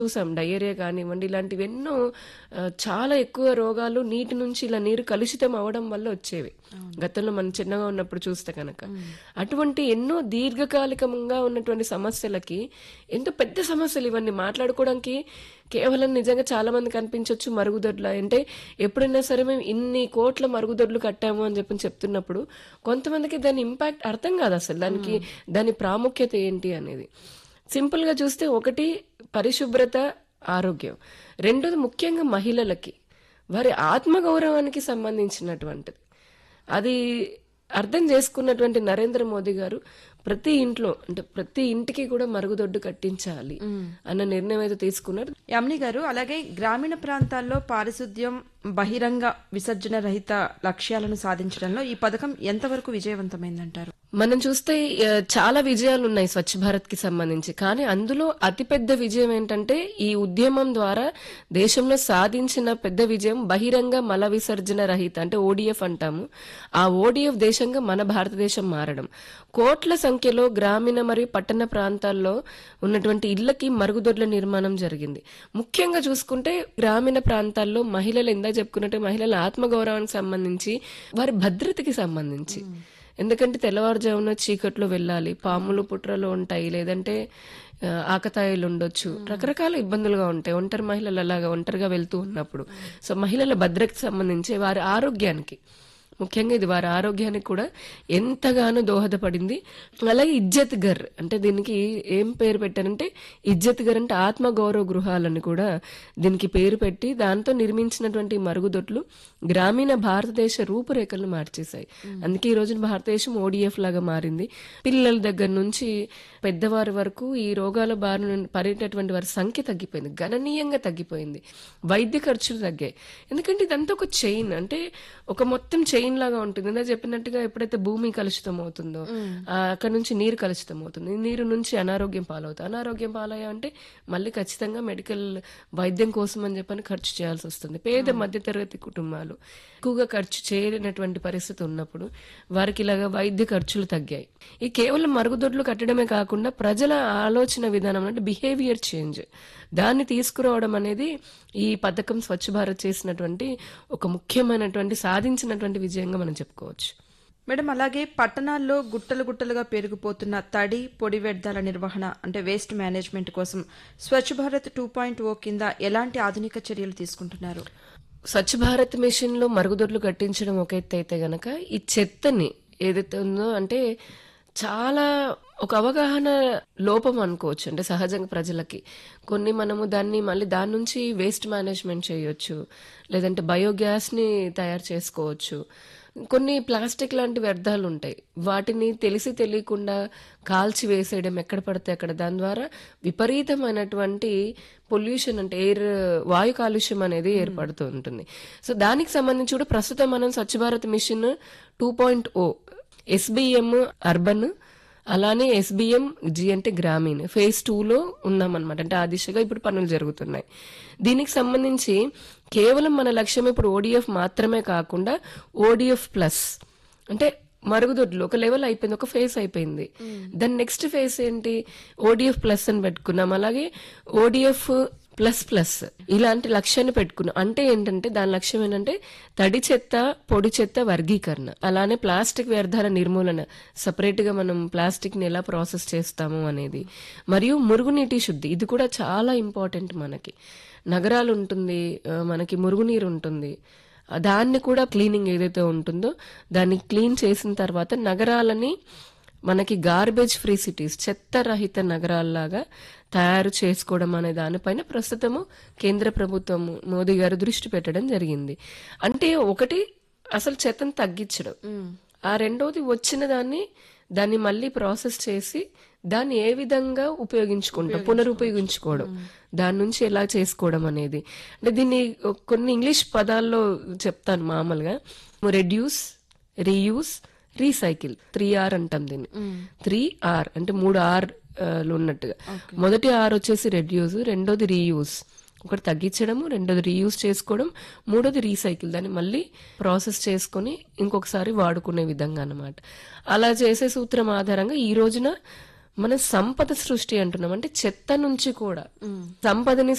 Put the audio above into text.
చూసాం డయేరియా కానివ్వండి ఇలాంటివి ఎన్నో ఆ, చాలా ఎక్కువ రోగాలు నీటి నుంచి ఇలా నీరు కలుషితం అవడం వల్ల వచ్చేవి గతంలో మనం చిన్నగా ఉన్నప్పుడు చూస్తే కనుక అటువంటి ఎన్నో దీర్ఘకాలికంగా ఉన్నటువంటి సమస్యలకి ఎంతో పెద్ద సమస్యలు ఇవన్నీ మాట్లాడుకోవడానికి కేవలం నిజంగా చాలా మంది కనిపించవచ్చు మరుగుదొడ్ల అంటే ఎప్పుడైనా సరే మేము ఇన్ని కోట్ల మరుగుదొడ్లు కట్టాము అని చెప్పి చెప్తున్నప్పుడు కొంతమందికి దాని ఇంపాక్ట్ అర్థం కాదు అసలు దానికి దాని ప్రాముఖ్యత ఏంటి అనేది సింపుల్ గా చూస్తే ఒకటి పరిశుభ్రత ఆరోగ్యం రెండోది ముఖ్యంగా మహిళలకి వారి ఆత్మగౌరవానికి సంబంధించినటువంటిది అది అర్థం చేసుకున్నటువంటి నరేంద్ర మోదీ గారు ప్రతి ఇంట్లో అంటే ప్రతి ఇంటికి కూడా మరుగుదొడ్డు కట్టించాలి అన్న నిర్ణయం అయితే తీసుకున్నారు యామిని గారు అలాగే గ్రామీణ ప్రాంతాల్లో పారిశుద్ధ్యం బహిరంగ విసర్జన రహిత లక్ష్యాలను సాధించడంలో ఈ పథకం ఎంతవరకు విజయవంతమైందంటారు మనం చూస్తే ఆ, చాలా విజయాలు ఉన్నాయి స్వచ్ఛ భారత్ కి సంబంధించి కానీ అందులో అతిపెద్ద విజయం ఏంటంటే ఈ ఉద్యమం ద్వారా దేశంలో సాధించిన పెద్ద విజయం బహిరంగ మల విసర్జన రహిత అంటే ఓడిఎఫ్ అంటాము ఆ ఓడిఎఫ్ దేశంగా మన భారతదేశం మారడం కోట్ల సంఖ్యలో గ్రామీణ మరియు పట్టణ ప్రాంతాల్లో ఉన్నటువంటి ఇళ్లకి మరుగుదొడ్ల నిర్మాణం జరిగింది ముఖ్యంగా చూసుకుంటే గ్రామీణ ప్రాంతాల్లో మహిళలు ఇందాక చెప్పుకున్నట్టు మహిళల ఆత్మగౌరవానికి సంబంధించి వారి భద్రతకి సంబంధించి ఎందుకంటే తెల్లవారుజామున చీకట్లో వెళ్ళాలి పాములు పుట్రలు ఉంటాయి లేదంటే ఆ, ఆకతాయిలు ఉండొచ్చు రకరకాల ఇబ్బందులుగా ఉంటాయి ఒంటరి మహిళలు అలాగా ఒంటరిగా వెళ్తూ ఉన్నప్పుడు సో మహిళల భద్రతకి సంబంధించి వారి ఆరోగ్యానికి ముఖ్యంగా ఇది వారి ఆరోగ్యానికి కూడా ఎంతగానో దోహదపడింది అలాగే ఇజ్జత్ గర్ అంటే దీనికి ఏం పేరు పెట్టారంటే ఇజ్జత్ గర్ అంటే ఆత్మగౌరవ గృహాలని కూడా దీనికి పేరు పెట్టి దాంతో నిర్మించినటువంటి ఈ మరుగుదొడ్లు గ్రామీణ భారతదేశ రూపురేఖలను మార్చేశాయి అందుకే ఈ రోజున భారతదేశం ఓడిఎఫ్ లాగా మారింది పిల్లల దగ్గర నుంచి పెద్దవారి వరకు ఈ రోగాల బారి నుండి పడేటటువంటి వారి సంఖ్య తగ్గిపోయింది గణనీయంగా తగ్గిపోయింది వైద్య ఖర్చులు తగ్గాయి ఎందుకంటే ఇదంతా ఒక చైన్ అంటే ఒక మొత్తం చైన్ లాగా ఉంటుంది ఇందా చెప్పినట్టుగా ఎప్పుడైతే భూమి కలుషితం అవుతుందో ఆ, అక్కడ నుంచి నీరు కలుషితం అవుతుంది ఈ నీరు నుంచి అనారోగ్యం పాలవుతుంది అనారోగ్యం పాలయ్యా అంటే మళ్ళీ ఖచ్చితంగా మెడికల్ వైద్యం కోసం అని చెప్పని ఖర్చు చేయాల్సి వస్తుంది పేద మధ్యతరగతి కుటుంబాలు ఎక్కువగా ఖర్చు చేయలేనటువంటి పరిస్థితి ఉన్నప్పుడు వారికి ఇలాగా వైద్య ఖర్చులు తగ్గాయి ఈ కేవలం మరుగుదొడ్లు కట్టడమే కాకుండా ప్రజల ఆలోచన విధానం అంటే బిహేవియర్ చేంజ్ దాన్ని తీసుకురావడం అనేది ఈ పథకం స్వచ్ఛ భారత్ చేసినటువంటి ఒక ముఖ్యమైనటువంటి సాధించినటువంటి విజయంగా మనం చెప్పుకోవచ్చు మేడం అలాగే పట్టణాల్లో గుట్టలు గుట్టలుగా పెరిగిపోతున్న తడి పొడి వ్యర్థాల నిర్వహణ అంటే వేస్ట్ మేనేజ్మెంట్ కోసం Swachh Bharat two point O కింద ఎలాంటి ఆధునిక చర్యలు తీసుకుంటున్నారు స్వచ్ఛ భారత్ మిషన్ లో మరుగుదొడ్లు కట్టించడం ఒక ఎత్తు అయితే గనక ఈ చెత్తని ఏదైతే ఉందో అంటే చాలా ఒక అవగాహన లోపం అనుకోవచ్చు అంటే సహజంగా ప్రజలకి కొన్ని మనము దాన్ని మళ్ళీ దాని నుంచి వేస్ట్ మేనేజ్మెంట్ చేయొచ్చు లేదంటే బయోగ్యాస్ ని తయారు చేసుకోవచ్చు కొన్ని ప్లాస్టిక్ లాంటి వ్యర్థాలు ఉంటాయి వాటిని తెలిసి తెలియకుండా కాల్చి వేసేయడం ఎక్కడ పడితే అక్కడ దాని ద్వారా విపరీతమైనటువంటి పొల్యూషన్ అంటే ఎయిర్ వాయు కాలుష్యం అనేది ఏర్పడుతూ ఉంటుంది సో దానికి సంబంధించి కూడా ప్రస్తుతం మనం Swachh Bharat mission two point O SBM urban అలానే ఎస్బిఎం జి అంటే గ్రామీణ ఫేజ్ టూలో ఉన్నామన్నమాట అంటే ఆ దిశగా ఇప్పుడు పనులు జరుగుతున్నాయి దీనికి సంబంధించి కేవలం మన లక్ష్యం ఇప్పుడు ఓడిఎఫ్ మాత్రమే కాకుండా ఓడిఎఫ్ ప్లస్ అంటే మరుగుదొడ్లు ఒక లెవెల్ అయిపోయింది ఒక ఫేస్ అయిపోయింది దాని నెక్స్ట్ ఫేస్ ఏంటి ఓడిఎఫ్ ప్లస్ అని పెట్టుకున్నాం అలాగే ఓడిఎఫ్ ప్లస్ ప్లస్ ఇలాంటి లక్ష్యాన్ని పెట్టుకున్నాం అంటే ఏంటంటే దాని లక్ష్యం ఏంటంటే తడి చెత్త పొడి చెత్త వర్గీకరణ అలానే ప్లాస్టిక్ వ్యర్థాల నిర్మూలన సపరేట్ గా మనం ప్లాస్టిక్ ని ఎలా ప్రాసెస్ చేస్తాము అనేది మరియు మురుగునీటి శుద్ధి ఇది కూడా చాలా ఇంపార్టెంట్ మనకి నగరాలు ఉంటుంది ఆ, మనకి మురుగునీరు ఉంటుంది ఆ, దాన్ని కూడా క్లీనింగ్ ఏదైతే ఉంటుందో దాన్ని క్లీన్ చేసిన తర్వాత నగరాలని మనకి గార్బేజ్ ఫ్రీ సిటీస్ చెత్త రహిత నగరాల్లాగా తయారు చేసుకోవడం అనే దానిపైన ప్రస్తుతము కేంద్ర ప్రభుత్వం మోదీ గారు దృష్టి పెట్టడం జరిగింది అంటే ఒకటి అసలు చెత్తను తగ్గించడం ఆ రెండోది వచ్చిన దాన్ని దాన్ని మళ్ళీ ప్రాసెస్ చేసి దాన్ని ఏ విధంగా ఉపయోగించుకుంటాం పునరుపయోగించుకోవడం దాని నుంచి ఎలా చేసుకోవడం అనేది అంటే దీన్ని కొన్ని ఇంగ్లీష్ పదాల్లో చెప్తాను మామూలుగా reduce reuse recycle three R అంటాం దీన్ని త్రీ ఆర్ అంటే మూడు ఆర్ లు ఉన్నట్టుగా మొదటి ఆర్ వచ్చేసి రెడ్యూస్ రెండోది రీయూస్ ఒకటి తగ్గించడము రెండోది రీయూస్ చేసుకోవడం మూడోది రీసైకిల్ దాన్ని మళ్ళీ ప్రాసెస్ చేసుకొని ఇంకొకసారి వాడుకునే విధంగా అన్నమాట అలా చేసే సూత్రం ఆధారంగా ఈ రోజున మన సంపద సృష్టి అంటున్నాం అంటే చెత్త నుంచి కూడా సంపదని